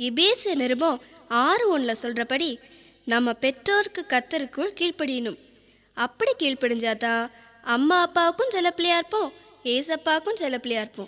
இபேச நிருபம் ஆறு ஒன்றில் சொல்கிறபடி நம்ம பெற்றோருக்கு கத்தருக்குள் கீழ்ப்படியணும் அப்படி கீழ்ப்படிஞ்சாதான் அம்மா அப்பாவுக்கும் செல்லப்பிள்ளையா இருப்போம் ஏசப்பாவுக்கும் செல்லப்பிள்ளையா இருப்போம்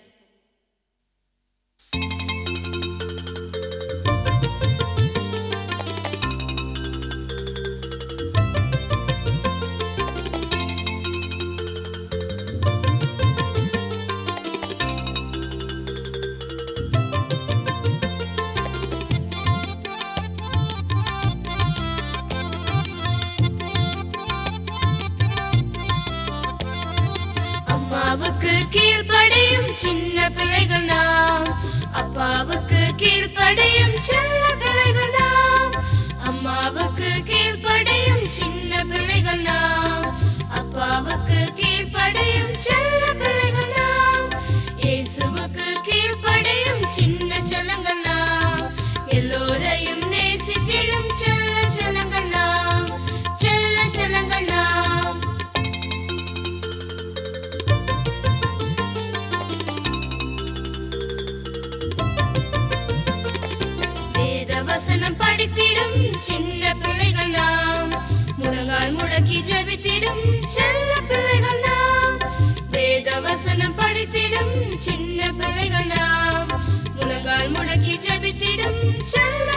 அம்மாவுக்கு கீழ்ப்படியும் சின்ன பிள்ளைகள் நாம் அப்பாவுக்கு கீழ்ப்படியும் செல்ல பிள்ளைகள் நாம் அம்மாவுக்கு கீழ்ப்படியும் சின்ன பிள்ளைகள் நாம் அப்பாவுக்கு கீழ்ப்படியும் செல்ல பிள்ளைகள் நாம் இயேசுவுக்கு கீழ்ப்படியும் சின்ன செல்லங்கள் நாம் எல்லோரையும் நேசித்திடும் செல்ல செல்லங்கள் நாம் செல்ல செல்லங்கள் நாம் வேத வசனம் படித்திடும் சின்ன பிள்ளைகள் நாம் முழங்கால் முடக்கி ஜெபித்திடும் செல்ல பிள்ளைகள் நாம் வேத வசனம் படித்திடும் சின்ன பிள்ளைகள் நாம் முழங்கால் முடக்கி ஜெபித்திடும் செல்ல